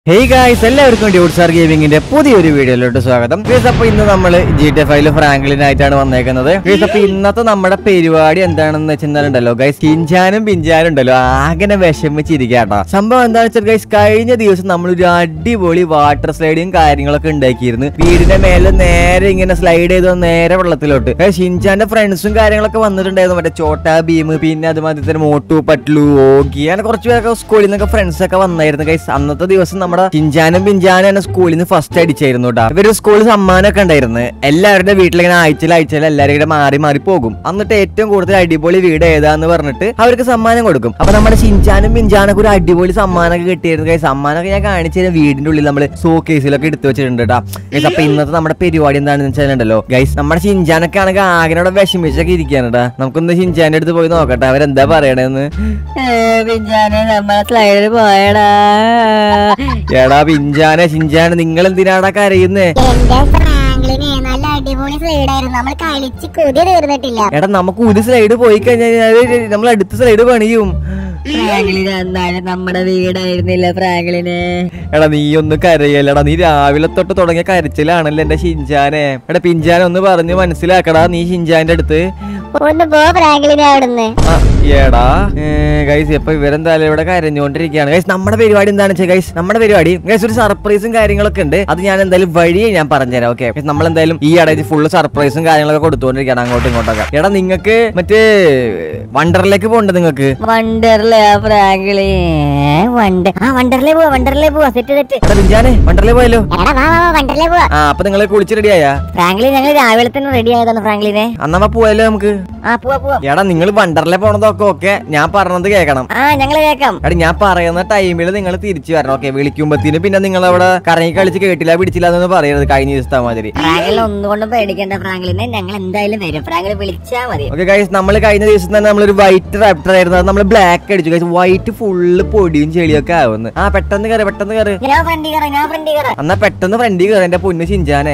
Hey guys എല്ലാവർക്കും ഡ്യൂട്ട് sir ഗെയിമിങ്ങിന്റെ പുതിയൊരു വീഡിയോയിലോട്ട് സ്വാഗതം ഗൈസ് അപ്പൊ ഇന്ന് നമ്മൾ ജി ടി എഫ് ഐയില് ഫ്രാങ്ക്ലിനായിട്ടാണ് വന്നേക്കുന്നത് ഗൈസ് അപ്പൊ ഇന്നത്തെ നമ്മുടെ പരിപാടി എന്താണെന്ന് വെച്ചിട്ടുണ്ടല്ലോ ഗൈസ് കിഞ്ചാനും പിഞ്ചാനും ഉണ്ടല്ലോ ആകെ വിഷമിച്ചിരിക്കാട്ടോ സംഭവം എന്താണെന്ന് വെച്ചാൽ ഗൈസ് കഴിഞ്ഞ ദിവസം നമ്മൾ ഒരു അടിപൊളി വാട്ടർ സ്ലൈഡിങ് കാര്യങ്ങളൊക്കെ ഉണ്ടാക്കിയിരുന്നു വീടിന്റെ മേലെ നേരെ ഇങ്ങനെ സ്ലൈഡ് ചെയ്ത് നേരെ വെള്ളത്തിലോട്ട് ഗൈസ് ഷിൻചാന്റെ ഫ്രണ്ട്സും കാര്യങ്ങളൊക്കെ വന്നിട്ടുണ്ടായിരുന്നു മറ്റേ ചോട്ടാ ഭീം പിന്നെ അതുമാതിരി തന്നെ മോട്ടു പട്ലു ഓഗി അങ്ങനെ കുറച്ച് പേരൊക്കെ സ്കൂളിൽ നിന്നൊക്കെ ഫ്രണ്ട്സ് ഒക്കെ വന്നായിരുന്നു ഗൈസ് അന്നത്തെ ദിവസം നമ്മുടെ ചിഞ്ചാനും പിഞ്ചാനും തന്നെ സ്കൂളിൽ നിന്ന് ഫസ്റ്റ് അടിച്ചായിരുന്നു കേട്ടോ ഇവര് സ്കൂളിൽ സമ്മാനമൊക്കെ ഉണ്ടായിരുന്നു എല്ലാവരുടെ വീട്ടിലിങ്ങനെ ആഴ്ചയിൽ ആഴ്ചയിൽ എല്ലാവരും കൂടെ മാറി മാറി പോകും എന്നിട്ട് ഏറ്റവും കൂടുതൽ അടിപൊളി വീട് ഏതാന്ന് പറഞ്ഞിട്ട് അവർക്ക് സമ്മാനം കൊടുക്കും അപ്പൊ നമ്മുടെ ചിഞ്ചാനും പിഞ്ചാനൊക്കെ ഒരു അടിപൊളി സമ്മാനമൊക്കെ കിട്ടിയിരുന്നു ഗൈസ് സമ്മാനമൊക്കെ ഞാൻ കാണിച്ചു തരാം വീടിന്റെ ഉള്ളിൽ നമ്മൾ സോ കേസിലൊക്കെ എടുത്തു വെച്ചിട്ടുണ്ട് കേട്ടോ ഗൈസ് അപ്പൊ ഇന്നത്തെ നമ്മുടെ പരിപാടി എന്താണെന്ന് വെച്ചാലുണ്ടല്ലോ ഗൈസ് നമ്മുടെ ചിഞ്ചാനൊക്കെ ആണെങ്കിൽ ആഗ്രഹോടെ വിഷമിച്ചൊക്കെ ഇരിക്കുകയാണ് കേട്ടോ നമുക്കൊന്ന് ചിഞ്ചാന്റെ അടുത്ത് പോയി നോക്കട്ടെ അവരെന്താ പറയണേന്ന് പിഞ്ചാനെ നമ്മളെ സ്ലൈഡിൽ പോയടാ എടാ പിഞ്ചാനെ ചിഞ്ചാനെ നിങ്ങൾ എന്തിനാടാ കരയുന്നേ എന്റെ ഫ്രാങ്ക്ലിനെ നല്ല അടിപൊളി സ്ലൈഡായിരുന്നു നമ്മൾ കളിച്ച് കൊതി തീർന്നിട്ടില്ല എടാ നമുക്ക് ഒരു സ്ലൈഡ് പോയി കഴിഞ്ഞാൽ നമ്മൾ അടുത്ത സ്ലൈഡ് പണിയും ഫ്രാങ്ക്ലിന് എന്നാലും നമ്മുടെ വീടായിരുന്നില്ല ഫ്രാങ്ക്ലിന് എടാ നീ ഒന്ന് കരയല്ലടാ നീ രാവിലെ തൊട്ട് തുടങ്ങിയ കരച്ചിലാണല്ലോ എന്റെ ഷിഞ്ചാനെ എടാ പിഞ്ചാനെ ഒന്ന് പറഞ്ഞ് മനസ്സിലാക്കടാ നീ ഷിഞ്ചാന്റെ അടുത്ത് ഒന്ന് പോ ഫ്രാങ്ക്ലിനെ അവിടുന്ന് ആ, എടാ ഗൈസ് ഇപ്പൊ ഇവരെന്തായാലും ഇവിടെ കരഞ്ഞുകൊണ്ടിരിക്കുകയാണ് ഗൈസ് നമ്മുടെ പരിപാടി എന്താണെന്ന് വെച്ചാൽ ഗൈസ് നമ്മുടെ പരിപാടി ഗൈസ് ഒരു സർപ്രൈസും കാര്യങ്ങളൊക്കെ ഉണ്ട് അത് ഞാൻ എന്തായാലും വഴിയെ ഞാൻ പറഞ്ഞുതരാം ഓക്കെ നമ്മൾ എന്തായാലും ഈ ഇടയിൽ ഫുള്ള് സർപ്രൈസും കാര്യങ്ങളൊക്കെ കൊടുത്തുകൊണ്ടിരിക്കുകയാണ് അങ്ങോട്ടും ഇങ്ങോട്ടൊക്കെ എടാ നിങ്ങക്ക് മറ്റേ വണ്ടറിലേക്ക് പോകണ്ട നിങ്ങക്ക് വണ്ടർലേ ഫ്രാങ്ക്ലി വണ്ടർ ആ വണ്ടർലേ പോവാ വണ്ടർലേ പോവാ സെറ്റ് സെറ്റ് എടാ പിഞ്ചാനെ വണ്ടറിലേക്ക് പോയല്ലോ എടാ വാ വാ വാ വണ്ടർലേ പോവാ ആ അപ്പൊ നിങ്ങൾ കുളിച്ച് റെഡിയായാ ഫ്രാങ്ക്ലി ഞങ്ങൾ രാവിലെ തന്നെ റെഡി ആയതാണ് ഫ്രാങ്ക്ലിനെ അന്നമ്മ പോയല്ലോ നമുക്ക് ആ പോവാ പോവാ എടാ നിങ്ങൾ വണ്ടറിലെ പോണതൊക്കെ ഓക്കെ ഞാൻ പറഞ്ഞത് കേൾക്കണം ആ ഞങ്ങള് കേക്കാം എടാ ഞാൻ പറയുന്ന ടൈമിൽ നിങ്ങൾ തിരിച്ചു വരണം ഓക്കെ വിളിക്കുമ്പത്തിന് പിന്നെ നിങ്ങൾ അവിടെ കറങ്ങി കളിച്ച് കേട്ടില്ല പിടിച്ചില്ല എന്നൊന്നും പറയരുത് കഴിഞ്ഞ ദിവസത്തെ മാതിരി ഫ്രാങ്ക്ലിനെ ഒന്നുകൊണ്ടും പേടിക്കേണ്ട ഫ്രാങ്ക്ലിനെ ഞങ്ങൾ എന്തായാലും വരും ഫ്രാങ്ക്ലി വിളിച്ചാ മതി ഓക്കെ ഗൈസ് നമ്മൾ കഴിഞ്ഞ ദിവസം തന്നെ നമ്മളൊരു വൈറ്റ് റാപ്റ്റർ ആയിരുന്നു അത് നമ്മൾ ബ്ലാക്ക് അടിച്ചു ഗൈസ് വൈറ്റ് ഫുള്ള് പൊടിയും ചെളിയൊക്കെ ആവുന്നു ആ പെട്ടെന്ന് കയറി പെട്ടെന്ന് കയറി ഞാൻ ഫ്രണ്ടി കയറാം ഞാൻ ഫ്രണ്ടി കയറാം എന്നാ പെട്ടെന്ന് ഫ്രണ്ടി കയറി എന്റെ പൊന്ന് ചിഞ്ചാനെ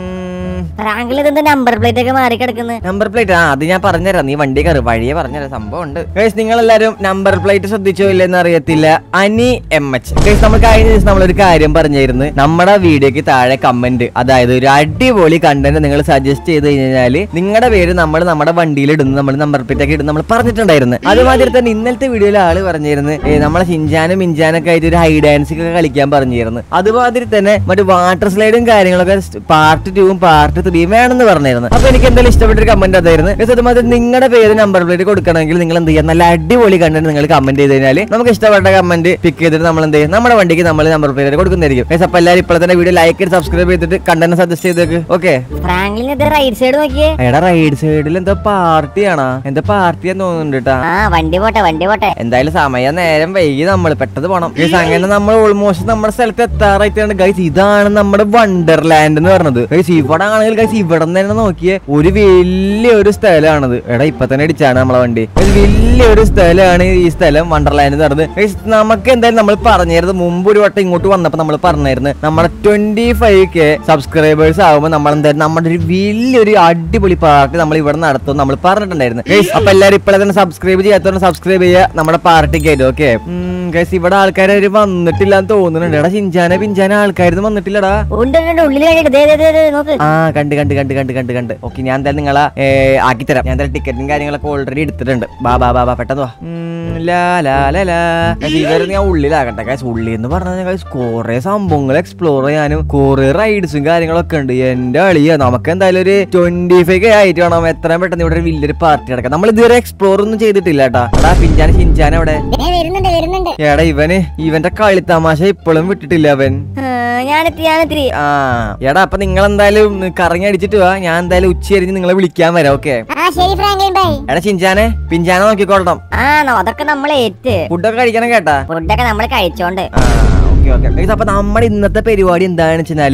ഫ്രാങ്ക്ലി ഇതിന്റെ നമ്പർ പ്ലേറ്റ് ഒക്കെ മാറി കിടക്കുന്നു നമ്പർ പ്ലേറ്റ് ആ അത് ഞാൻ പറഞ്ഞുതരാം നീ വണ്ടി കയറി വഴിയെ പറഞ്ഞുതരാം സംഭവം ഉണ്ട് ഗൈസ് നിങ്ങൾ എല്ലാവരും നമ്പർ പ്ലേറ്റ് ശ്രദ്ധിച്ചോ ഇല്ലെന്ന് അറിയത്തില്ല അനി എം എച്ച് ഗൈസ് നമ്മൾ കഴിഞ്ഞ ദിവസം നമ്മളൊരു കാര്യം പറഞ്ഞിരുന്നു നമ്മുടെ വീഡിയോക്ക് താഴെ കമന്റ് അതായത് ഒരു അടിപൊളി കണ്ടന്റ് നിങ്ങൾ സജസ്റ്റ് ചെയ്ത് കഴിഞ്ഞാല് നിങ്ങളുടെ പേര് നമ്മൾ നമ്മുടെ വണ്ടിയിൽ ഇടുന്നു നമ്മൾ നമ്പർ പ്ലേറ്റ് ഒക്കെ ഇടുന്നു നമ്മൾ പറഞ്ഞിട്ടുണ്ടായിരുന്നു അതുമാതിരി തന്നെ ഇന്നലത്തെ വീഡിയോയിൽ ആള് പറഞ്ഞിരുന്നു ഏ, നമ്മളെ ചിഞ്ചാനും മിഞ്ചാനൊക്കെ ആയിട്ട് ഒരു ഹൈ ഡാൻസ് ഒക്കെ കളിക്കാൻ പറഞ്ഞിരുന്നു അതുമാതിരി തന്നെ മറ്റു വാട്ടർ സ്ലൈഡും കാര്യങ്ങളൊക്കെ പാർട്ട് ടൂവും പാർട്ട് ത്രീയും വേണമെന്ന് പറഞ്ഞിരുന്നു അപ്പൊ എനിക്ക് എന്തായാലും ഇഷ്ടപ്പെട്ട ഒരു കമന്റ് അതായിരുന്നു Guys, അതുമാതിരി നിങ്ങളുടെ പേര് നമ്പർ പ്ലേറ്റ് കൊടുക്കണമെങ്കിൽ നിങ്ങൾ എന്ത് ചെയ്യാം നല്ല അടിപൊളി കണ്ടന്റ് നിങ്ങൾ കമന്റ് ചെയ്ത് കഴിഞ്ഞാൽ നമുക്ക് ഇഷ്ടപ്പെട്ട കമന്റ് പിക്ക് ചെയ്തിട്ട് നമ്മൾ എന്ത് ചെയ്യും നമ്മുടെ വണ്ടിക്ക് നമ്മൾ നമ്പർ പ്ലേറ്റ് കൊടുക്കുന്നതായിരിക്കും Guys, അപ്പൊ എല്ലാവരും ഇപ്പോൾ തന്നെ വീഡിയോ ലൈക്ക് ചെയ്ത് സബ്സ്ക്രൈബ് ചെയ്തിട്ട് കണ്ടന്റ് സജസ്റ്റ് ചെയ്തേക്ക് ഓക്കെ ഫ്രാങ്ക്ലിന് ഇത് റൈറ്റ് സൈഡ് നോക്കിയേ എടാ റൈഡ് സൈഡിൽ എന്താ പാർട്ടിയാണോ എന്താ പാർട്ടിയാന്ന് തോന്നുന്നുണ്ട് കേട്ടാ ആ വണ്ടി പോട്ടെ വണ്ടി പോട്ടെ എന്തായാലും സമയം നേരം വൈകി നമ്മൾ പെട്ടെന്ന് പോണം ഗൈസ് അങ്ങനെ നമ്മൾ ഓൾമോസ്റ്റ് നമ്മുടെ സ്ഥലത്ത് എത്താറായിട്ടാണ് ഗൈസ് ഇതാണ് നമ്മുടെ വണ്ടർലാൻഡ് എന്ന് പറഞ്ഞത് ഗൈസ് ഇവിടെ ആണെങ്കിൽ ഗൈസ് ഇവിടെ നിന്ന് തന്നെ നോക്കിയേ ഒരു വലിയൊരു സ്ഥലമാണത് എടാ ഇപ്പൊ തന്നെ അടിച്ചാണ് നമ്മളെ വണ്ടി ഒരു വലിയൊരു സ്ഥലമാണ് ഈ സ്ഥലം വണ്ടർലാൻഡ് എന്ന് പറഞ്ഞത് ഗൈസ് നമുക്ക് എന്തായാലും നമ്മൾ പറഞ്ഞിരുന്നത് മുമ്പ് ഒരു വട്ടം ഇങ്ങോട്ട് വന്നപ്പോ നമ്മൾ പറഞ്ഞിരുന്നു നമ്മുടെ ട്വന്റി ഫൈവ് കെ സബ്സ്ക്രൈബേഴ്സ് ആകുമ്പോൾ നമ്മൾ എന്തായാലും നമ്മുടെ ഒരു വലിയൊരു അടിപൊളി പാർട്ടി നമ്മൾ ഇവിടെ നടത്തും നമ്മൾ പറഞ്ഞിട്ടുണ്ടായിരുന്നു ഗൈസ് അപ്പൊ എല്ലാവരും ഇപ്പോഴെ തന്നെ സബ്സ്ക്രൈബ് ചെയ്യാത്തവരെ സബ്സ്ക്രൈബ് ചെയ്യുക നമ്മുടെ പാർട്ടിക്ക് ആയിട്ട് ഓക്കെ ഗൈസ് ഇവിടെ ആൾക്കാർ വന്നിട്ടില്ല എന്ന് തോന്നുന്നുണ്ട് എടാ ചിഞ്ചാന പിഞ്ചാന ആൾക്കാരൊന്നും വന്നിട്ടില്ലടാ ഉണ്ട് ഉണ്ട്, ഉള്ളിൽ കഴിഞ്ഞിട്ട് ദേ ദേ ദേ ദേ നോക്ക് ആ കണ്ട് കണ്ട് കണ്ട് കണ്ട് കണ്ട് കണ്ട് ഓക്കെ ഞാൻ എന്തായാലും നിങ്ങളെ ഏ, ആക്കിത്തരാം ഞാൻ എന്തായാലും ടിക്കറ്റും കാര്യങ്ങളൊക്കെ ഓൾറെഡി എടുത്തിട്ടുണ്ട് ബാ ബാ ബാ ബാ പെട്ടെന്ന് വാ ഉം, ലാ, ലാ, ലാ, ലാ. Guys, ഇവരെ ഞാൻ ഉള്ളിലാകട്ടെ ഗൈസ് ഉള്ളിൽ എന്ന് പറഞ്ഞാൽ ഗൈസ് കുറെ സംഭവങ്ങൾ എക്സ്പ്ലോർ ചെയ്യാനും കുറെ റൈഡ്സും കാര്യങ്ങളൊക്കെ ഉണ്ട് എന്റെ അളിയ നമുക്ക് എന്തായാലും ഒരു ട്വന്റി ഫൈവ് കെ ആയിട്ട് വേണം എത്രയും പെട്ടെന്ന് ഇവിടെ ഒരു വലിയൊരു പാർട്ടി നടക്കാം നമ്മൾ ഇതുവരെ എക്സ്പ്ലോർ ഒന്നും ചെയ്തിട്ടില്ല കേട്ടാ എടാ പിഞ്ചാൻ ചിഞ്ചാൻ അവിടെ ദേ വരുന്നുണ്ട് വരുന്നുണ്ട് എടാ ഇവന് ഇവന്റെ കളി തമാശ ഇപ്പോഴും വിട്ടിട്ടില്ല അവൻ ആ, ഞാനെത്തി ഞാനെത്തി ആ എടാ അപ്പൊ നിങ്ങൾ എന്തായാലും കറങ്ങി അടിച്ചിട്ട് വാ ഞാൻ എന്തായാലും ഉച്ചയരിഞ്ഞ് നിങ്ങളെ വിളിക്കാൻ വരാം ഓക്കെ ആ ശരി ഫ്രാങ്ക്ലിൻ ബൈ എടാ ചിഞ്ചാനെ പിഞ്ചാനെ നോക്കിക്കോളണം ആ നോ, അതൊക്കെ നമ്മളെ ഏറ്റ് ഫുഡൊക്കെ കഴിക്കണം കേട്ടാ ഫുഡൊക്കെ നമ്മൾ കഴിച്ചോണ്ട് ആ ഓക്കെ ഓക്കെ അപ്പൊ നമ്മുടെ ഇന്നത്തെ പരിപാടി എന്താണെന്ന് വെച്ചാല്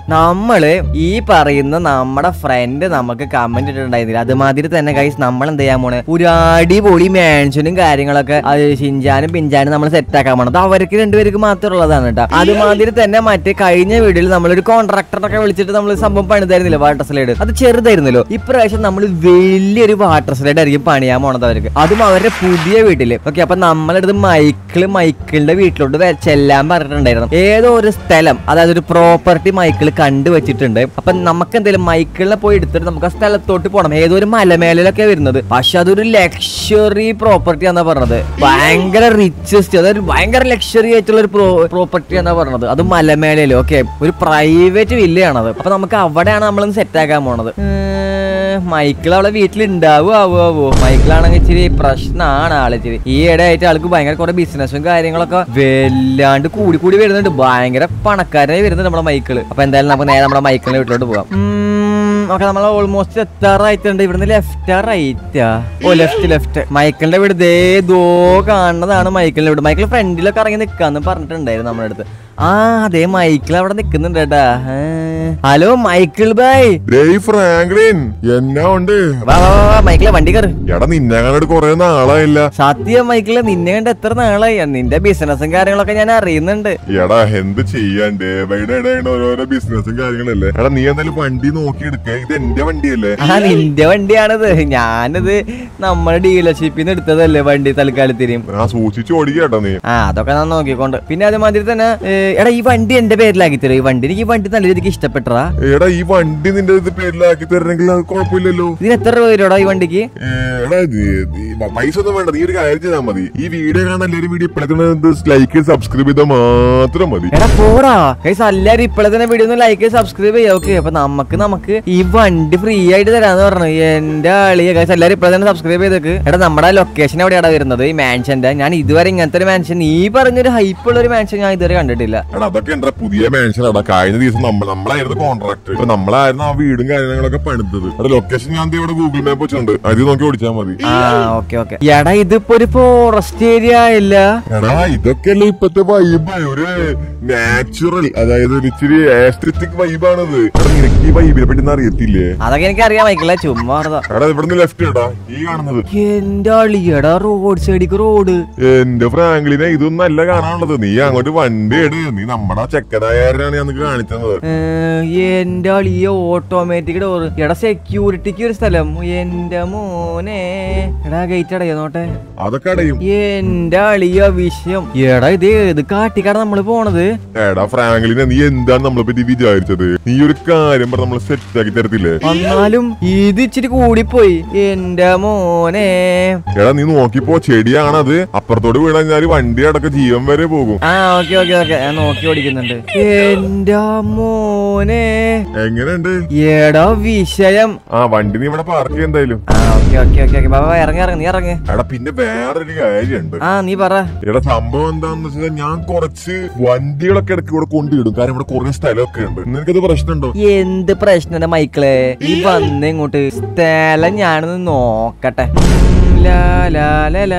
നമ്മള് ഈ പറയുന്ന നമ്മുടെ ഫ്രണ്ട് നമുക്ക് കമന്റ് ഇട്ടിട്ടുണ്ടായിരുന്നില്ല അതുമാതിരി തന്നെ ഗൈസ് നമ്മൾ എന്ത് ചെയ്യാൻ പോണേ ഒരു അടിപൊളി മാൻഷനും കാര്യങ്ങളൊക്കെ അത് ഷിൻജാനും പിഞ്ചാനും നമ്മൾ സെറ്റ് ആക്കാൻ പോണത് അവർക്ക് രണ്ടുപേർക്ക് മാത്രം ഉള്ളതാണ് കേട്ടോ അതുമാതിരി തന്നെ മറ്റേ കഴിഞ്ഞ വീഡിയോയിൽ നമ്മളൊരു കോൺട്രാക്ടറൊക്കെ വിളിച്ചിട്ട് നമ്മൾ സംഭവം പണിതായിരുന്നില്ല വാട്ടർ സ്ലൈഡ് അത് ചെറുതായിരുന്നല്ലോ ഇപ്രാവശ്യം നമ്മൾ വലിയൊരു വാട്ടർ സ്ലൈഡ് ആയിരിക്കും പണിയാൻ പോണത് അവർക്ക് അതും അവരുടെ പുതിയ വീട്ടില് ഓക്കെ അപ്പൊ നമ്മളെടുത്ത് മൈക്കിള് മൈക്കിളിന്റെ വീട്ടിലോട്ട് വെ- ചെല്ലാൻ പറഞ്ഞിട്ടുണ്ടായിരുന്നു ഏതോ ഒരു സ്ഥലം അതായത് ഒരു പ്രോപ്പർട്ടി മൈക്കിൾ കണ്ടു വെച്ചിട്ടുണ്ട് അപ്പൊ നമുക്ക് എന്തെങ്കിലും മൈക്കിളിനെ പോയി എടുത്തിട്ട് നമുക്ക് ആ സ്ഥലത്തോട്ട് പോകണം ഏതോ ഒരു മലമേലൊക്കെ വരുന്നത് പക്ഷെ അതൊരു ലക്ഷറി പ്രോപ്പർട്ടി എന്നാ പറഞ്ഞത് ഭയങ്കര റിച്ചസ്റ്റ് അതായത് ഭയങ്കര ലക്ഷറി ആയിട്ടുള്ള ഒരു പ്രോപ്പർട്ടി എന്നാ പറഞ്ഞത് അത് മലമേലയില് ഓക്കെ ഒരു പ്രൈവറ്റ് വില്ലയാണത് അപ്പൊ നമുക്ക് അവിടെയാണ് നമ്മളൊന്ന് സെറ്റ് ആക്കാൻ പോണത് മൈക്കിൾ അവളെ വീട്ടിലുണ്ടാവോ ആവോ ആവോ മൈക്കിളാണെങ്കിൽ ഇച്ചിരി പ്രശ്നമാണ് ആള് ഇച്ചിരി ഈ ഇടയായിട്ട് ആൾക്ക് ഭയങ്കര കുറെ ബിസിനസ്സും കാര്യങ്ങളൊക്കെ വല്ലാണ്ട് കൂടി കൂടി വരുന്നുണ്ട് ഭയങ്കര പണക്കാരായി വരുന്നുണ്ട് നമ്മുടെ മൈക്കിള് അപ്പൊ എന്തായാലും നമുക്ക് നേരെ നമ്മുടെ മൈക്കിളിന്റെ വീട്ടിലോട്ട് പോവാം ഓക്കെ നമ്മൾ ഓൾമോസ്റ്റ് എത്താറായിട്ടുണ്ട് ഇവിടുന്ന് ലെഫ്റ്റാ റൈറ്റാ ഓ ലെഫ്റ്റ് ലെഫ്റ്റ് മൈക്കിളിന്റെ വീട് ദേ ദോ കാണുന്നതാണ് മൈക്കിളിന്റെ വീട് മൈക്കിൾ ഫ്രണ്ടിലൊക്കെ ഇറങ്ങി നിക്കാന്ന് പറഞ്ഞിട്ടുണ്ടായിരുന്നു നമ്മുടെ അടുത്ത് ആ അതെ മൈക്കിൾ അവിടെ നിക്കുന്നുണ്ട് കേട്ടാ ഹലോ മൈക്കിൾ ബൈ ഡേയ് ഫ്രാങ്ക്ലിൻ എന്നാ ഉണ്ട് വാ വാ വാ, വാ മൈക്കിളെ വണ്ടി കയറ് എടാ നിന്നെ കണ്ടിട്ട് കൊറേ നാളായില്ല സത്യം മൈക്കിളെ നിന്നെ കണ്ട് എത്ര നാളായി നിന്റെ ബിസിനസ്സും കാര്യങ്ങളൊക്കെ ഞാൻ അറിയുന്നുണ്ട് എടാ എന്ത് ചെയ്യാൻ ഡേ ബൈ ഡേ ഡേ ഓരോരോ ബിസിനസ്സും കാര്യങ്ങളല്ലേ എടാ നീ എന്തായാലും വണ്ടി നോക്കി എടുക്ക ഇത് എന്റെ വണ്ടിയല്ലേ ആ നിന്റെ വണ്ടിയാണിത് ഞാനിത് നമ്മുടെ ഡീലർഷിപ്പിൽ നിന്ന് എടുത്തതല്ലേ വണ്ടി തൽക്കാലത്തിനും ആ സൂക്ഷിച്ച് ഓടിക്കട്ടോ നീ ആ അതൊക്കെ ഞാൻ നോക്കിക്കൊണ്ട് പിന്നെ അതേമാതിരി തന്നെ ഏ, എടാ ഈ വണ്ടി എന്റെ പേരിലാക്കി തരും ഈ വണ്ടി എനിക്ക് ഈ വണ്ടി നല്ല രീതിക്ക് ഇഷ്ടപ്പെട്ടതാ എടാ ഈ വണ്ടി നിന്റെ ഇത് പേരിലാക്കി തരണമെങ്കിൽ അത് കുഴപ്പമില്ലല്ലോ ഇതിന് എത്ര രൂപ വരുവാടാ ഈ വണ്ടിക്ക് ഏ, എടാ ഇത് ഈ പൈസ ഒന്നും വേണ്ട നീ ഒരു കാര്യം ചെയ്താൽ മതി ഈ വീഡിയോ കാണാൻ എല്ലാവരും വീഡിയോ ഇപ്പോഴത്തെ ലൈക്ക് സബ്സ്ക്രൈബ് ചെയ്താൽ മാത്രം മതി എടാ പോടാ കൈസ് എല്ലാരും ഇപ്പോഴെ തന്നെ വീഡിയോ ഒന്ന് ലൈക്ക് സബ്സ്ക്രൈബ് ചെയ്യാം ഓക്കെ അപ്പൊ നമുക്ക് നമുക്ക് ഈ വണ്ടി ഫ്രീ ആയിട്ട് തരാന്ന് പറഞ്ഞു എന്റെ ആളിയെ കൈസ് എല്ലാരും ഇപ്പോഴെ തന്നെ സബ്സ്ക്രൈബ് ചെയ്തേക്ക് എടാ നമ്മുടെ ലൊക്കേഷൻ എവിടെയാണ് വരുന്നത് ഈ മാൻഷന്റെ ഞാൻ ഇതുവരെ ഇങ്ങനത്തെ ഒരു മാൻഷൻ നീ പറഞ്ഞൊരു ഹൈപ്പ് ഉള്ള ഒരു മാൻഷൻ ഞാൻ ഇതുവരെ കണ്ടിട്ടില്ല എടാ അതൊക്കെ എന്താ പുതിയ മാൻഷൻ എടാ കഴിഞ്ഞ ദിവസം നമ്മൾ നമ്മളായിരുന്നു കോൺട്രാക്ട് ഇപ്പൊ നമ്മളായിരുന്നു ആ വീടും കാര്യങ്ങളൊക്കെ പണിതത് എടാ ലൊക്കേഷൻ ഞാൻ ദേ ഇവിടെ ഗൂഗിൾ മാപ്പ് വെച്ചിട്ടുണ്ട് അത് നോക്കി ഓടിച്ചാൽ മതി ആ ഓക്കെ ഓക്കെ എടാ ഇതിപ്പോ ഒരു ഫോറസ്റ്റ് ഏരിയ ഇല്ല എടാ ഇതൊക്കെയല്ലേ ഇപ്പത്തെ വൈബ് ഒരു നാച്ചുറൽ അതായത് ഒരു ഇച്ചിരി ആസ്തറ്റിക് വൈബാണത് എടാ നിനക്ക് ഈ വൈബിനെ പറ്റി ഒന്നും അറിയത്തില്ലേ അതൊക്കെ എനിക്ക് അറിയാം മൈക്കിളെ ചുമ്മാ വെറുതെ. എടാ ഇവിടുന്ന് ലെഫ്റ്റ് എടാ ഈ കാണുന്നത് എന്റെ അളിയടാ റോഡ് സൈഡിക്ക് റോഡ് എന്റെ ഫ്രാങ്ക്ലിനെ ഇതൊന്നും അല്ല കാണാനുള്ളത് നീ അങ്ങോട്ട് വണ്ടി എടു നീ നമ്മുടെ ചെക്കനായാലാണ് ഞാൻ നിനക്ക് കാണിച്ചത് എന്റെ അളിയ ഓട്ടോമാറ്റിക് ഡോർ എടാ സെക്യൂരിറ്റിക്ക് ഒരു സ്ഥലം എന്റെ മോനെ എടാ ഗേറ്റ് അടയോ നോട്ടെ അതൊക്കെ അടയും എന്റെ അളിയ വിഷയം എടാ ഇത് ഏത് കാട്ടിക്കാണ് നമ്മള് പോണത് എടാ ഫ്രാങ്ക്ലിനെ നീ എന്താണ് നമ്മളെ പറ്റി വിചാരിച്ചത് നീ ഒരു കാര്യം പറഞ്ഞ നമ്മളെ സെറ്റ് ആക്കി തരത്തില്ലേ എന്നാലും ഇത് ഇച്ചിരി കൂടിപ്പോയി എന്റെ മോനെ എടാ നീ നോക്കിപ്പോ ചെടിയാണത് അപ്പുറത്തോട് വീണ കഴിഞ്ഞാല് വണ്ടി അടക്കം ജീവൻ വരെ പോകും ആ ഓക്കെ ഓക്കെ ഓക്കെ ഞാൻ നോക്കി ഓടിക്കുന്നുണ്ട് എന്റെ മോനെ എങ്ങനെയുണ്ട് എടാ വിഷയം ആ വണ്ടി നീ ഇവിടെ പാർക്ക് ചെയ്യാൻ എന്തായാലും ആ ഓക്കെ ഓക്കെ ഓക്കെ ഓക്കെ ബാബാ ഇറങ്ങി ഇറങ്ങി നീ ഇറങ്ങ് എടാ പിന്നെ വേറൊരു കാര്യമുണ്ട് ആ നീ പറ എടാ സംഭവം എന്താന്ന് വെച്ചാൽ ഞാൻ കുറച്ച് വണ്ടികളൊക്കെ ഇടയ്ക്ക് ഇവിടെ കൊണ്ടിടും കാരണം ഇവിടെ കുറെ സ്ഥലമൊക്കെ ഉണ്ട് നിനക്കത് പ്രശ്നമുണ്ടോ എന്ത് പ്രശ്നം മൈക്കിളെ ഈ വന്ന് ഇങ്ങോട്ട് സ്ഥലം ഞാനൊന്ന് നോക്കട്ടെ ഉം, ലാ, ലാ, ലാ, ലാ.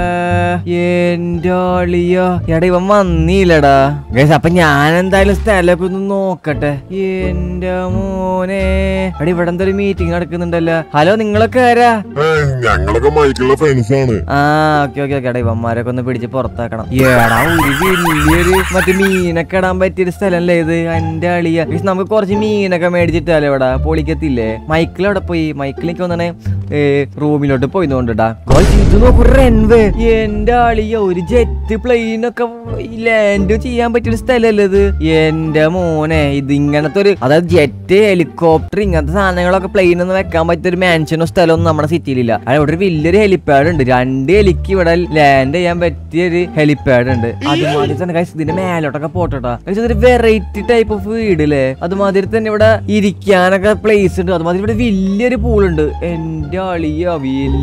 എന്റെ അളിയോ എടാ ഇവൻ വന്നില്ലടാ ഗൈസ് അപ്പൊ ഞാൻ എന്തായാലും സ്ഥലമൊക്കെ ഒന്ന് നോക്കട്ടെ എന്റെ മോനെ എടാ ഇവിടെ എന്തോ ഒരു മീറ്റിംഗ് നടക്കുന്നുണ്ടല്ലോ ഹലോ നിങ്ങളൊക്കെ ആരാ ഏ, ഞങ്ങളൊക്കെ മൈക്കുള്ള ഫ്രണ്ട്സ് ആണ് ആ ഓക്കെ ഓക്കെ ഓക്കെ എടാ ഇവന്മാരൊക്കെ ഒന്ന് പിടിച്ച് പുറത്താക്കണം എടാ ഒരു വലിയൊരു മറ്റേ മീനൊക്കെ ഇടാൻ പറ്റിയൊരു സ്ഥലല്ലേ ഇത് എന്റെ അളിയ പക്ഷെ നമുക്ക് കുറച്ച് മീനൊക്കെ മേടിച്ചിട്ടാലേ ഇവിടെ പൊളിക്കത്തില്ലേ മൈക്കിൾ അവിടെ പോയി മൈക്കിളിലേക്ക് വന്നെ റൂമിലോട്ട് പോയി തോണ്ടിട്ടാ ഇത് നോക്കൂ റൺവേ എന്റെ അളിയ ഒരു ജെറ്റ് പ്ലെയിൻ ഒക്കെ ലാൻഡ് ചെയ്യാൻ പറ്റിയൊരു സ്ഥലല്ലേ ഇത് എന്റെ മോനെ ഇത് ഇങ്ങനത്തെ ഒരു അതായത് ജെറ്റ് ഹെലികോപ്റ്റർ ഇങ്ങനത്തെ സാധനങ്ങളൊക്കെ പ്ലെയിൻ ഒന്നും വെക്കാൻ പറ്റിയ ഒരു മാൻഷനോ സ്ഥലമൊന്നും നമ്മുടെ സിറ്റിയിലില്ല അത് ഇവിടെ ഒരു വലിയൊരു ഹെലിപ്പാഡ് ഉണ്ട് രണ്ട് ഹെലിക്ക് ഇവിടെ ലാൻഡ് ചെയ്യാൻ പറ്റിയ ഒരു ഹെലിപ്പാഡ് ഉണ്ട് അതുമാതിരി തന്നെ guys ഇതിന്റെ മേലോട്ടൊക്കെ പോട്ടോട്ടാ Guys, ഇതൊരു വെറൈറ്റി ടൈപ്പ് ഓഫ് വീട് അല്ലേ അതുമാതിരി തന്നെ ഇവിടെ ഇരിക്കാനൊക്കെ പ്ലേസ് ഉണ്ട് അതുമാതിരി ഇവിടെ വലിയൊരു പൂളുണ്ട് എന്റെ അളിയ വലിയൊരു പൂള്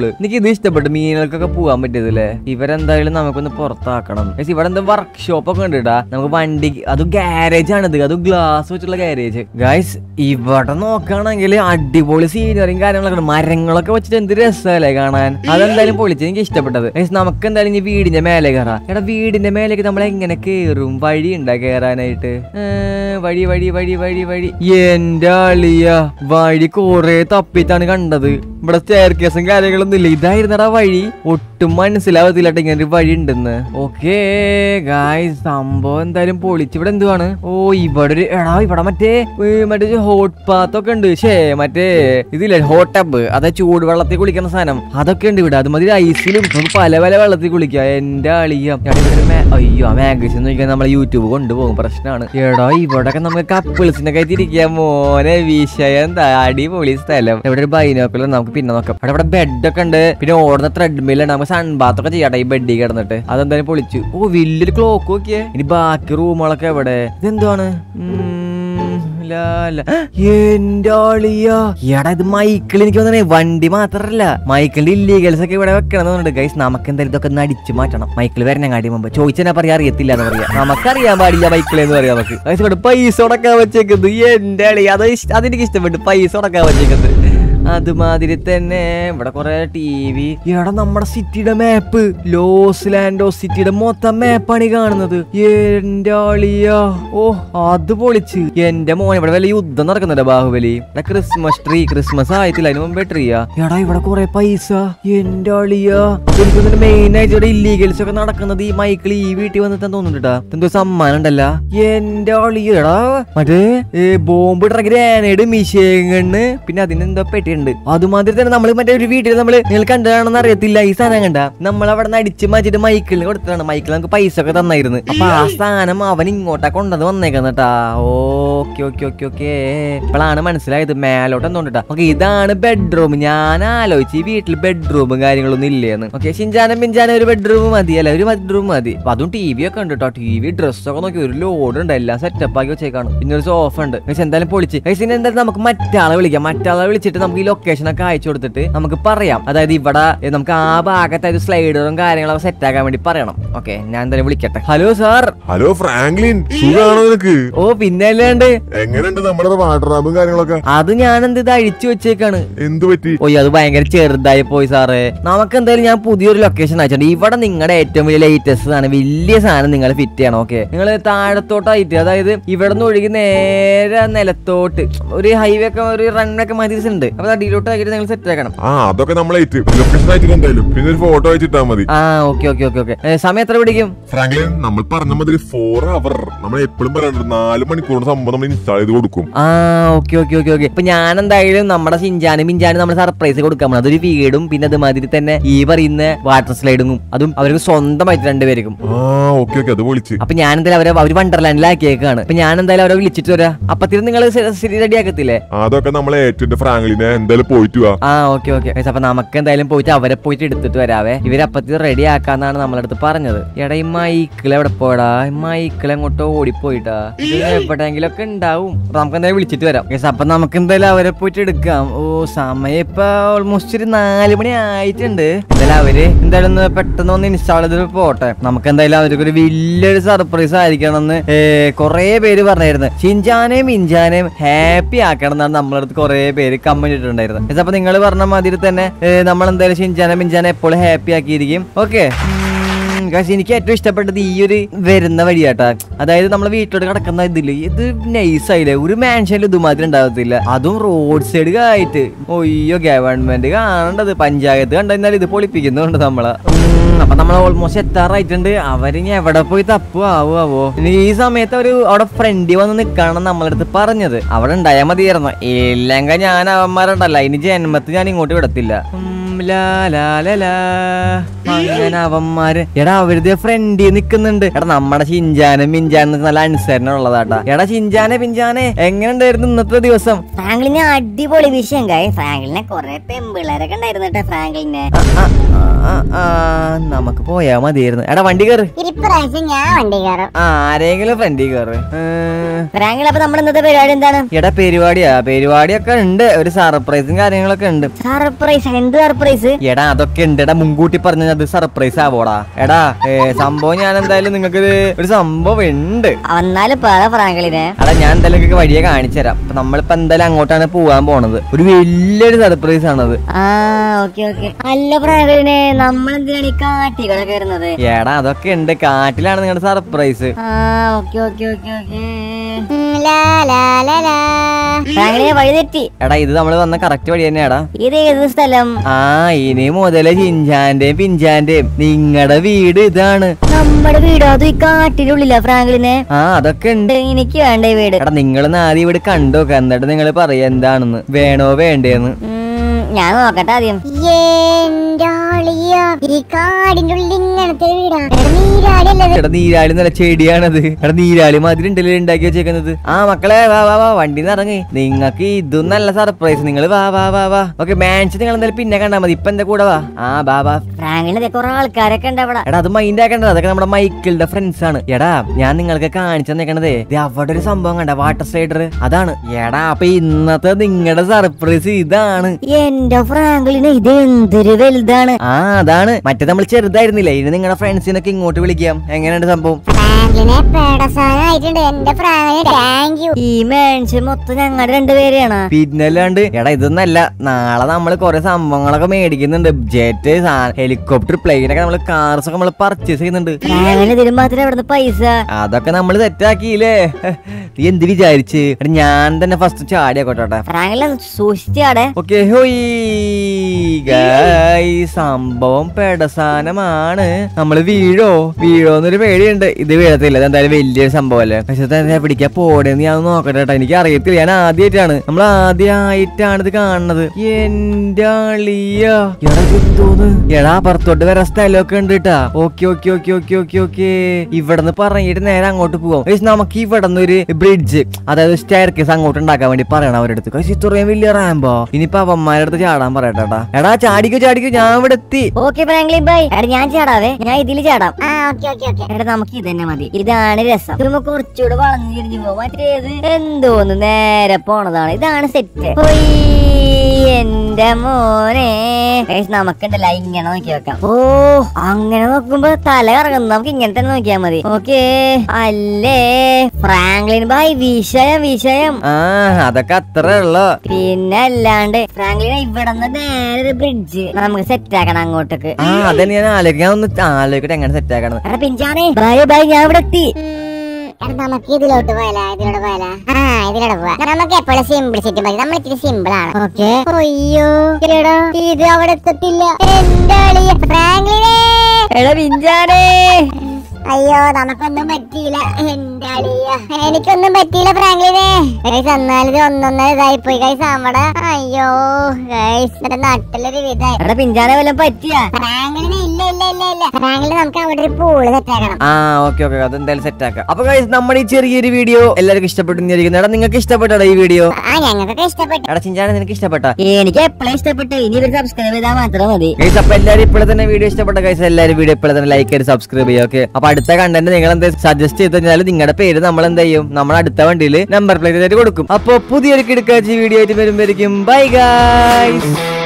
പൂള് എനിക്ക് ഇത് ഇഷ്ടപ്പെട്ടു മീനുകൾക്കൊക്കെ പോകാൻ പറ്റിയതല്ലേ ഇവരെന്തായാലും നമുക്കൊന്ന് പുറത്താക്കണം Guys, ഇവിടെ എന്താ വർക്ക്ഷോപ്പ് ഒക്കെ ഉണ്ട് കേട്ടാ നമുക്ക് വണ്ടി അത് ഗാരേജ് ആണിത് അത് ഗ്ലാസ് വെച്ചുള്ള ഗാരേജ് ഗൈസ് ഇവിടെ നോക്കുകയാണെങ്കിൽ അടിപൊളി സീനറിയും കാര്യങ്ങളൊക്കെ ഉണ്ട് മരങ്ങളൊക്കെ വെച്ചിട്ട് എന്ത് രസമല്ലേ കാണാൻ അതെന്തായാലും പൊളിച്ച് എനിക്ക് ഇഷ്ടപ്പെട്ടത് Guys, നമുക്ക് എന്തായാലും ഇനി വീടിന്റെ മേലെ കയറാം എടാ വീടിന്റെ മേലേക്ക് നമ്മൾ എങ്ങനെ കേറും വഴി ഉണ്ടാ കേറാനായിട്ട് ഏ, വഴി വഴി വഴി വഴി വഴി എന്റെ അളിയ വഴി കൊറേ തപ്പിട്ടാണ് കണ്ടത് ഇവിടെ സ്റ്റെയർ കേസും കാര്യങ്ങളൊന്നും ഇല്ല ഇതായിരുന്നടാ വഴി ഒട്ടും മനസ്സിലാവത്തില്ല ഇങ്ങനെ ഒരു വഴി ഉണ്ടെന്ന് ഓക്കേ ഗായ്സ് സംഭവം എന്തായാലും പൊളിച്ച് ഇവിടെ എന്തുവാണ് ഓ ഇവിടെ ഒരു എടാ ഇവിടെ മറ്റേ ഏ, മറ്റേ ഹോട്ട് പാത്ത് ഒക്കെ ഉണ്ട് ഷേ മറ്റേ ഇതില്ലേ ഹോട്ട് ടബ് അതെ ചൂടുവെള്ളത്തിൽ കുളിക്കുന്ന സാധനം അതൊക്കെ ഉണ്ട് ഇവിടെ അതുമാതിരി ഐസിലും നമുക്ക് പല പല വെള്ളത്തിൽ കുളിക്കാം എന്റെ അളിയ എടാ, ഇവിടെ ഒരു മേ- അയ്യോ ആ മാഗസിൻ നോക്കിയാൽ നമ്മളെ യൂട്യൂബ് കൊണ്ടുപോകും പ്രശ്നമാണ് എടാ ഇവിടെയൊക്കെ നമുക്ക് കപ്പിൾസിനൊക്കെ ആയിട്ട് ഇരിക്കാം മോനെ വിഷയം എന്താ അടിപൊളി സ്ഥലം ഇവിടെ ഒരു ബൈനോക്കുലർ നമുക്ക് പിന്നെ നോക്കാം അവിടെ ഇവിടെ ബെഡൊക്കെ ഉണ്ട് പിന്നെ ഓടുന്ന ത്രെഡ്മില്ലുണ്ട് നമുക്ക് സൺബാത്ത് ഒക്കെ ചെയ്യാട്ടെ ഈ ബെഡിൽ കിടന്നിട്ട് അതെന്തായാലും പൊളിച്ചു ഓ വലിയൊരു ക്ലോക്ക് നോക്കിയേ ഇനി ബാക്കി റൂമുകളൊക്കെ എവിടെ ഇതെന്താണ് ഉം, ലാ, ലാ. എന്റെ ആളിയാ എടാ ഇത് മൈക്കിൾ എനിക്ക് തോന്നണേ വണ്ടി മാത്രല്ല മൈക്കിളിന്റെ ഇല്ലീഗൽസ് ഒക്കെ ഇവിടെ വെക്കണം തോന്നുന്നുണ്ട് ഗൈസ് നമുക്ക് എന്തായാലും ഇതൊക്കെ ഒന്ന് അടിച്ചു മാറ്റണം മൈക്കിൾ വരണങ്ങാടി മുമ്പ് ചോദിച്ചാൽ പറയാ അറിയത്തില്ല എന്ന് പറയാ നമുക്കറിയാൻ പാടില്ല മൈക്കിൾ എന്ന് പറയാം നമുക്ക് ഗൈസ് ഇവിടെ പൈസ ഉടക്കാൻ വെച്ചേക്കുന്നത് എന്റെ അളി അത് ഇഷ്ട- അതെനിക്ക് ഇഷ്ടപ്പെട്ടു പൈസ ഉടക്കാൻ വെച്ചേക്കുന്നത് അതുമാതിരി തന്നെ ഇവിടെ കുറെ ടി വി എടാ നമ്മുടെ സിറ്റിയുടെ മാപ്പ് ലോസ് ലാൻഡോസ് സിറ്റിയുടെ മൊത്തം മാപ്പാണ് ഈ കാണുന്നത് എന്റെ ആളിയാ ഓ അത് പൊളിച്ച് എന്റെ മോൻ ഇവിടെ വല്ല യുദ്ധം നടക്കുന്നുണ്ട് ബാഹുബലി ഇവിടെ ക്രിസ്മസ് ട്രീ ക്രിസ്മസ് ആയിട്ടില്ല അതിന് മുമ്പേ ട്രീയാ എടാ ഇവിടെ കുറെ പൈസ എന്റെ ആളിയാ എനിക്ക് മെയിൻ ആയിട്ട് ഇവിടെ ഇല്ലീഗൽസ് ഒക്കെ നടക്കുന്നത് ഈ മൈക്കിൾ ഈ വീട്ടിൽ വന്നിട്ട് തോന്നുന്നുണ്ടാ എന്തോ സമ്മാനം ഉണ്ടല്ല എന്റെ ആളിയടാ മറ്റേ ബോംബ് ഇട ഗ്രാനേഡ് മിഷേങ്ങണ് പിന്നെ അതിനെന്തോ പെട്ടിയുണ്ട് അതുമാതിരി തന്നെ നമ്മൾ മറ്റേ ഒരു വീട്ടിൽ നമ്മൾ നിങ്ങൾ കണ്ടതാണെന്ന് അറിയത്തില്ല ഈ സാധനം കണ്ട നമ്മൾ അവിടെ നിന്ന് അടിച്ച് മാറ്റിട്ട് മൈക്കിളിന് കൊടുത്തതാണ് മൈക്കിൾ നമുക്ക് പൈസ ഒക്കെ തന്നായിരുന്നു അപ്പൊ ആ സ്ഥാനം അവൻ ഇങ്ങോട്ടാ കൊണ്ടത് വന്നേക്കുന്നട്ടാ ഓക്കെ ഓക്കെ ഓക്കെ ഓക്കെ ഇപ്പോഴാണ് മനസ്സിലായത് മേലോട്ട് എന്തോണ്ടാ ഓക്കെ ഇതാണ് ബെഡ്റൂം ഞാൻ ആലോചിച്ച് ഈ വീട്ടിൽ ബെഡ്റൂമും കാര്യങ്ങളൊന്നും ഇല്ലേന്ന് ഓക്കെ ഷിൻജാനും പിഞ്ചാനും ഒരു ബെഡ്റൂം മതി അല്ല ഒരു ബെഡ്റൂം മതി അപ്പൊ അതും ടി വി ഒക്കെ ഉണ്ട് കേട്ടോ ടി വി ഡ്രസ്സൊക്കെ നോക്കി ഒരു ലോഡ് ഉണ്ട് എല്ലാം സെറ്റപ്പ് ആക്കി വെച്ചേക്കാണ് പിന്നെ ഒരു സോഫ ഉണ്ട് പക്ഷെ എന്തായാലും പൊളിച്ച് പക്ഷെ ഇനി എന്തായാലും നമുക്ക് മറ്റാളെ വിളിക്കാം മറ്റാളെ വിളിച്ചിട്ട് നമുക്ക് ഈ ലൊക്കേഷൻ ഒക്കെ അയച്ചു കൊടുത്തിട്ട് നമുക്ക് പറയാം അതായത് ഇവിടെ ഏ, നമുക്ക് ആ ഭാഗത്ത് ഒരു സ്ലൈഡറും കാര്യങ്ങളൊക്കെ സെറ്റ് ആക്കാൻ വേണ്ടി പറയണം ഓക്കെ ഞാൻ എന്തായാലും വിളിക്കട്ടെ ഹലോ സാർ ഹലോ ഫ്രാങ്ക്ലിൻ സുഖാണോ നിനക്ക് ഓ പിന്നെ അല്ലാണ്ട് എങ്ങനെയുണ്ട് നമ്മുടെ വാട്ടർ റാബും കാര്യങ്ങളൊക്കെ അത് ഞാൻ എന്ത് ഇത് അഴിച്ചു വെച്ചേക്കാണ് എന്ത് പറ്റി ഓയ് അത് ഭയങ്കര ചെറുതായി പോയി സാറേ നമുക്ക് എന്തായാലും ഞാൻ പുതിയൊരു ലൊക്കേഷൻ അയച്ചിട്ടുണ്ട് ഇവിടെ നിങ്ങളുടെ ഏറ്റവും വലിയ ലേറ്റസ്റ്റ് ആണ് വലിയ സാധനം നിങ്ങൾ ഫിറ്റ് ചെയ്യണം ഓക്കെ നിങ്ങൾ താഴത്തോട്ടായിട്ട് അതായത് ഇവിടെ നിന്ന് ഒഴുകി നേരെ നിലത്തോട്ട് ഒരു ഹൈവേ ഒക്കെ ഒരു റൺവേ ഒക്കെ മാതിരി ഉണ്ട് അപ്പൊ അടിയിലോട്ട് ആക്കിയിട്ട് നിങ്ങൾ സെറ്റ് ആക്കണം ആ അതൊക്കെ നമ്മളെ ലൊക്കേഷൻ അയച്ചിട്ട് എന്തായാലും പിന്നെ ഒരു ഫോട്ടോ അയച്ചിട്ടാ മതി ആ ഓക്കെ ഓക്കെ ഓക്കെ ഓക്കെ സമയം എത്ര പിടിക്കും ഫ്രാങ്ക്ലിൻ നമ്മൾ പറഞ്ഞ മതി ഫോർ അവർ നമ്മൾ എപ്പോഴും പറയാറുണ്ട് നാല് മണിക്കൂറിന് സംഭവം നമ്മൾ ഇൻസ്റ്റാൾ ചെയ്ത് കൊടുക്കും ആ ഓക്കെ ഓക്കെ ഓക്കെ ഓക്കെ ഇപ്പൊ ഞാൻ എന്തായാലും നമ്മുടെ ചിഞ്ചാനും മിഞ്ചാനും നമ്മൾ സർപ്രൈസ് കൊടുക്കാൻ പോണം അതൊരു വീടും പിന്നെ അതുമാതിരി തന്നെ ഈ പറയുന്ന വാട്ടർ സ്ലൈഡിങ്ങും അതും അവർക്ക് സ്വന്തമായിട്ട് രണ്ടുപേർക്കും ആ ഓക്കെ ഓക്കെ അത് വിളിച്ച് അപ്പൊ ഞാൻ എന്തായാലും അവരെ അവര് വണ്ടർലാൻഡിലാക്കിയേക്കാണ് അപ്പൊ ഞാൻ എന്തായാലും അവരെ വിളിച്ചിട്ട് വരാം അപ്പത്തിന് നിങ്ങൾ റെഡി ആക്കത്തില്ലേ അതൊക്കെ നമ്മളെ ഏറ്റവും ഫ്രാങ്ക്ലിനെ എന്തായാലും പോയിട്ട് വാ ആ ഓക്കെ ഓക്കെ അപ്പൊ നമുക്ക് എന്തായാലും പോയിട്ട് അവരെ പോയിട്ട് എടുത്തിട്ട് വരാവേ ഇവരെ അപ്പത്തിന് റെഡി ആക്കാന്നാണ് നമ്മളെ അടുത്ത് പറഞ്ഞത് എടാ ഈ മൈക്കിൾ എവിടെ പോയടാ ഈ മൈക്കിൾ എങ്ങോട്ടോ ഓടിപ്പോയിട്ടാ ഇത് എവിടെയെങ്കിലും ഒക്കെ ഉണ്ടാവും അപ്പൊ നമുക്ക് എന്തായാലും വിളിച്ചിട്ട് വരാം Guys, അപ്പൊ നമുക്ക് എന്തായാലും അവരെ പോയിട്ട് എടുക്കാം ഓ സമയം ഇപ്പൊ ഓൾമോസ്റ്റ് ഒരു നാല് മണി ആയിട്ടുണ്ട് എന്തായാലും അവര് എന്തായാലും ഒന്ന് പെട്ടെന്ന് ഒന്ന് ഇൻസ്റ്റാൾ ചെയ്ത് പോട്ടെ നമുക്ക് എന്തായാലും അവർക്ക് ഒരു വലിയൊരു സർപ്രൈസ് ആയിരിക്കണം എന്ന് കൊറേ പേര് പറഞ്ഞായിരുന്നു ചിഞ്ചാനേയും ഇഞ്ചാനേയും ഹാപ്പി ആക്കണം എന്നാണ് നമ്മളടുത്ത് കൊറേ പേര് കമന്റ് ഇട്ടിട്ടുണ്ടായിരുന്നത് Guys, അപ്പൊ നിങ്ങൾ പറഞ്ഞ മാതിരി തന്നെ നമ്മൾ എന്തായാലും ഷിൻചാനെ മിഞ്ചാനെ എപ്പോഴും ഹാപ്പി ആക്കിയിരിക്കും ഓക്കെ പക്ഷെ എനിക്ക് ഏറ്റവും ഇഷ്ടപ്പെട്ടത് ഈ ഒരു വരുന്ന വഴിയാട്ടാ അതായത് നമ്മൾ വീട്ടിലോട്ട് കിടക്കുന്ന ഇതില് ഇത് നൈസ് ആയില്ലേ ഒരു മാൻഷനിൽ ഇതുമാതിരി ഉണ്ടാകത്തില്ല അതും റോഡ് സൈഡ് ആയിട്ട് ഒയ്യോ ഗവൺമെന്റ് കാണേണ്ടത് പഞ്ചായത്ത് കണ്ടെന്നാൽ ഇത് പൊളിപ്പിക്കുന്നുണ്ട് നമ്മളെ ഉം, അപ്പൊ നമ്മൾ ഓൾമോസ്റ്റ് എത്താറായിട്ടുണ്ട് അവര് ഇനി എവിടെ പോയി തപ്പു ആവോ ആവോ ഇനി ഈ സമയത്ത് അവര് അവിടെ ഫ്രണ്ടി വന്ന് നിൽക്കണം നമ്മളടുത്ത് പറഞ്ഞത് അവിടെ ഉണ്ടായാൽ മതിയായിരുന്നു ഇല്ലെങ്കിൽ ഞാൻ അവന്മാരുണ്ടല്ല ഇനി ജന്മത്ത് ഞാൻ ഇങ്ങോട്ട് വിടത്തില്ല ഉം, ലാ, ലാ, ലാ, ലാ. അങ്ങനെ അവന്മാര് എടാ അവരുടെ ഫ്രണ്ടി നിക്കുന്നുണ്ട് എടാ നമ്മുടെ ചിഞ്ചാനും മിഞ്ചാനും നല്ല അനുസരണം ഉള്ളതാട്ടാ എടാ ചിഞ്ചാനെ പിഞ്ചാനെ എങ്ങനെ ഉണ്ടായിരുന്നു ഇന്നത്തെ ദിവസം ഫ്രാങ്ക്ലിന് അടിപൊളി വിഷയം കായ ഫ്രാങ്ക്ലിനെ കൊറേ പെമ്പിള്ളേരൊക്കെ ഉണ്ടായിരുന്നു കേട്ടോ ഫ്രാങ്ക്ലിനെ ആ, ആ, ആ, ആ, നമുക്ക് പോയാ മതിയായിരുന്നു എടാ വണ്ടി കയറ് ഇപ്രാവശ്യം ഞാൻ വണ്ടി കയറും ആ ആരെങ്കിലും ഫ്രണ്ടി കയറ് ഏ, ഫ്രാങ്ക്ലിൻ അപ്പൊ നമ്മുടെ ഇന്നത്തെ പരിപാടി എന്താണ് എടാ പരിപാടിയാ പരിപാടിയൊക്കെ ഉണ്ട് ഒരു സർപ്രൈസും കാര്യങ്ങളൊക്കെ ഉണ്ട് സർപ്രൈസ് എന്ത് സർപ്രൈസ് സർപ്രൈസ് എടാ അതൊക്കെ ഉണ്ട് എടാ മുൻകൂട്ടി പറഞ്ഞ അത് സർപ്രൈസ് ആവോടാ എടാ ഏ, സംഭവം ഞാൻ എന്തായാലും നിങ്ങൾക്ക് ഒരു സംഭവം ഉണ്ട് വന്നാലും പറ ഫ്രാങ്ക്ലിനെ എടാ ഞാൻ എന്തായാലും നിങ്ങൾക്ക് വഴിയെ കാണിച്ചു തരാം അപ്പൊ നമ്മളിപ്പോ എന്തായാലും അങ്ങോട്ടാണ് പോവാൻ പോണത് ഒരു വലിയൊരു സർപ്രൈസ് ആണത് ആ ഓക്കെ ഓക്കെ അല്ല ഫ്രാങ്ക്ലിനെ നമ്മൾ എന്തിനാണ് ഈ കാട്ടികളെ കയറുന്നത് എടാ അതൊക്കെ ഉണ്ട് കാട്ടിലാണ് നിങ്ങളുടെ സർപ്രൈസ് ആ ഓക്കെ ഓക്കെ ഓക്കെ ഓക്കെ ഉം, ലാ, ലാ, ലാ, ലാ. ഫ്രാങ്ക്ലിനെ വഴി തെറ്റി എടാ ഇത് നമ്മൾ വന്ന കറക്റ്റ് വഴി തന്നെയാടാ ഇത് ഏത് സ്ഥലം ആ ഇനി മുതല് ചിഞ്ചാന്റെയും പിഞ്ചാന്റെയും നിങ്ങളുടെ വീട് ഇതാണ് നമ്മുടെ വീട് അത് ഈ കാട്ടിനുള്ളില്ല ഫ്രാങ്ക്ലിനെ ആ അതൊക്കെ ഉണ്ട് എനിക്ക് വേണ്ട ഈ വീട് എടാ നിങ്ങൾ ആദ്യം ഇവിടെ കണ്ടോക്ക എന്നിട്ട് നിങ്ങൾ പറയാ എന്താണെന്ന് വേണോ വേണ്ടേന്ന് ഉം, ഞാൻ നോക്കട്ടെ ആദ്യം എന്റെ ആളിയാ, ഈ കാടിന്റെ ഉള്ളിൽ ഇങ്ങനത്തെ വീടാ എടാ, നീരാടിയല്ലത് എടാ നീരാളി നല്ല ചെടിയാണത് എടാ നീരാളി മാതിരി ഉണ്ടല്ലേ ഉണ്ടാക്കി വെച്ചേക്കുന്നത് ആ മക്കളെ വാ വാ വാ വണ്ടി ഇറങ്ങി നിങ്ങൾക്ക് ഇതും നല്ല സർപ്രൈസ് നിങ്ങൾ വാ വാ വാ വാ ഓക്കെ മാൻഷൻ നിങ്ങൾ എന്തായാലും പിന്നെ കണ്ടാ മതി ഇപ്പൊ എന്റെ കൂടെ വാ ആ ബാ ബാ ഫ്രാങ്ക്ലിനെ കുറെ ആൾക്കാരൊക്കെ ഉണ്ട് അവിടെ എടാ അത് മൈൻഡ് ആക്കേണ്ടത് അതൊക്കെ നമ്മുടെ മൈക്കിളുടെ ഫ്രണ്ട്സ് ആണ് എടാ ഞാൻ നിങ്ങൾക്ക് കാണിച്ചു തന്നേക്കണതേ ദേ അവിടെ ഒരു സംഭവം കണ്ട വാട്ടർ സ്ലൈഡർ അതാണ് എടാ അപ്പൊ ഇന്നത്തെ നിങ്ങളുടെ സർപ്രൈസ് ഇതാണ് എന്റെ ഫ്രാങ്ക്ലിന് ഇത് എന്തൊരു വലുതാണ് ആ അതാണ് മറ്റേ നമ്മൾ ചെറുതായിരുന്നില്ലേ ഇനി നിങ്ങളുടെ ഫ്രണ്ട്സിനൊക്കെ ഇങ്ങോട്ട് വിളിക്കാം എങ്ങനെയുണ്ട് സംഭവം ഫ്രാങ്ക്ലിനെ പേടസാനായിട്ടുണ്ട് എന്റെ ഫ്രാങ്കിന് താങ്ക് യു ഈ മാൻഷൻ മൊത്തം ഞങ്ങളുടെ രണ്ടുപേരെയാണ് പിന്നല്ലാണ്ട് എടാ ഇതൊന്നല്ല നാളെ നമ്മൾ കുറെ സംഭവങ്ങളൊക്കെ മേടിക്കുന്നുണ്ട് ജെറ്റ് ഹെലികോപ്റ്റർ പ്ലെയിൻ ഒക്കെ നമ്മൾ കാർസ് ഒക്കെ നമ്മൾ പർച്ചേസ് ചെയ്യുന്നുണ്ട് ഫ്രാങ്ക്ലിന് ഇതിന് മാത്രം എവിടുന്ന് പൈസ അതൊക്കെ നമ്മൾ സെറ്റാക്കിയില്ലേ നീ എന്ത് വിചാരിച്ച് എടാ ഞാൻ തന്നെ ഫസ്റ്റ് ചാടിയാക്കോട്ടെ ഫ്രാങ്ക്ലിനെ സൂക്ഷിച്ചാടെ ഓക്കെ ഹോയ് ഗായ് സംഭവം പെടസാനമാണ് നമ്മള് വീഴോ വീഴോന്നൊരു പേടിയുണ്ട് ഇത് വീഴത്തില്ല ഇത് എന്തായാലും വലിയൊരു സംഭവമല്ലേ പക്ഷെ തന്നെ പിടിക്കാൻ പോടേന്ന് ഞാൻ ഒന്ന് നോക്കട്ടെ കേട്ടോ എനിക്ക് അറിയത്തില്ല ഞാൻ ആദ്യമായിട്ടാണ് നമ്മൾ ആദ്യമായിട്ടാണ് ഇത് കാണുന്നത് എന്റെ അളിയ എടാ എന്തോന്ന് എടാ പുറത്തോട്ട് വരാൻ സ്ഥലമൊക്കെ ഉണ്ട് കേട്ടാ okay okay okay okay okay okay ഇവിടുന്ന് പറഞ്ഞിട്ട് നേരെ അങ്ങോട്ട് പോവാം പക്ഷെ നമുക്ക് ഇവിടുന്ന് ഒരു ബ്രിഡ്ജ് അതായത് സ്റ്റെയർ കേസ് അങ്ങോട്ട് ഉണ്ടാക്കാൻ വേണ്ടി പറയണം അവരുടെ അടുത്ത് പക്ഷെ ഇത്രയും വലിയ റാമ്പോ ഇനിയിപ്പോ അവന്മാരുടെ അടുത്ത് ചാടാൻ പറയട്ടെടാ എടാ ചാടിക്കോ ചാടിക്കോ ഞാൻ ഇവിടെ എത്തി ഓക്കെ ഫ്രാങ്ക്ലിൻ ബൈ എടാ ഞാൻ ചാടാവേ ഞാൻ ഇതിൽ ചാടാം ആ ഓക്കെ ഓക്കെ ഓക്കെ എടാ നമുക്ക് ഇത് തന്നെ മതി ഇതാണ് രസം ഇത് നമുക്ക് കുറച്ചുകൂടെ വളഞ്ഞു തിരിഞ്ഞു പോകും മറ്റേത് എന്തോന്ന് നേരെ പോണതാണ് ഇതാണ് സെറ്റ് എന്റെ മോനെ Guys, നമുക്കുണ്ടല്ല ഇങ്ങനെ നോക്കി വെക്കാം ഓ അങ്ങനെ നോക്കുമ്പോ തല കറങ്ങുന്നു നമുക്ക് ഇങ്ങനെ തന്നെ നോക്കിയാ മതി ഓക്കേ അല്ലേ ഫ്രാങ്ക്ലിൻ ബായ് വിഷയം വിഷയം ആ അതൊക്കെ അത്രേ ഉള്ളു പിന്നെ അല്ലാണ്ട് ഫ്രാങ്ക്ലിനെ ഇവിടെ നിന്ന് നേരെ ബ്രിഡ്ജ് നമുക്ക് സെറ്റ് ആക്കണം അങ്ങോട്ടേക്ക് ആ അതന്നെ ഞാൻ ആലോചിക്കാം ഞാൻ ഒന്ന് ആലോചിക്കട്ടെ എങ്ങനെ സെറ്റ് ആക്കണം എടാ പിഞ്ചാണേ ബൈ ബൈ ഞാൻ ഇവിടെ എത്തി എടാ നമുക്ക് ഇതിലോട്ട് പോയാലോ ഇതിലോട്ട് പോയാലോ ആ ഇതിലോട്ട് പോവാ നമുക്ക് എപ്പോഴും സിമ്പിൾ സെറ്റ് മതി നമ്മൾ ഇച്ചിരി സിമ്പിൾ ആണ് ഓക്കെ അയ്യോ എടാ, ഇത് അവിടെ എത്തത്തില്ല എന്റെ അളിയ ഫ്രാങ്ക്ലിനെ എടാ പിഞ്ചാണേ അയ്യോ നമുക്കൊന്നും പറ്റിയില്ല എന്റെ അളിയ എനിക്കൊന്നും പറ്റിയില്ല ഫ്രാങ്ക്ലിനെ ഗൈസ് എന്നാലും ഇത് ഒന്നൊന്നര ഇതായി പോയി ഗൈസ് നമ്മുടെ അയ്യോ ഗൈസ് എന്റെ നട്ടിലൊരു വിധായി എടാ പിഞ്ചാനെ വല്ലതും പറ്റിയാ ഫ്രാങ്ക്ലിനെ ഇല്ല ഇല്ല ഇല്ല ഇല്ല ഫ്രാങ്ക്ലിന് നമുക്ക് അവിടെ ഒരു പൂള് സെറ്റാക്കണം ആ ഓക്കെ ഓക്കെ അത് എന്തായാലും സെറ്റ് ആക്കാം അപ്പൊ guys, നമ്മുടെ ഈ ചെറിയൊരു വീഡിയോ എല്ലാവർക്കും ഇഷ്ടപ്പെട്ടു എടാ നിങ്ങൾക്ക് ഇഷ്ടപ്പെട്ടോ ഈ വീഡിയോ ആ ഞങ്ങൾക്കൊക്കെ ഇഷ്ടപ്പെട്ടു എടാ ചിഞ്ചാനെ നിനക്ക് ഇഷ്ടപ്പെട്ട എനിക്ക് എപ്പോഴും ഇഷ്ടപ്പെട്ടു ഇനി ഇവർ സബ്സ്ക്രൈബ് ചെയ്താൽ മാത്രം മതി ഗൈസ് അപ്പൊ എല്ലാവരും ഇപ്പോഴെ തന്നെ വീഡിയോ ഇഷ്ടപ്പെട്ട ഗൈസ് എല്ലാവരും വീഡിയോ ഇപ്പോഴെ തന്നെ ലൈക്ക് ചെയ്ത് സബ്സ്ക്രൈബ് ചെയ്യുക ഓക്കെ അപ്പൊ അടുത്ത കണ്ടന്റ് നിങ്ങൾ എന്താ സജസ്റ്റ് ചെയ്ത് കഴിഞ്ഞാൽ നിങ്ങളുടെ പേര് നമ്മൾ എന്ത് ചെയ്യും നമ്മൾ അടുത്ത വണ്ടിയിൽ നമ്പർ പ്ലേറ്റ് ആയിട്ട് കൊടുക്കും അപ്പൊ പുതിയൊരു കിടക്കാച്ചി വീഡിയോ ആയിട്ട് വരുമ്പോഴേക്കും ബൈ ഗൈസ്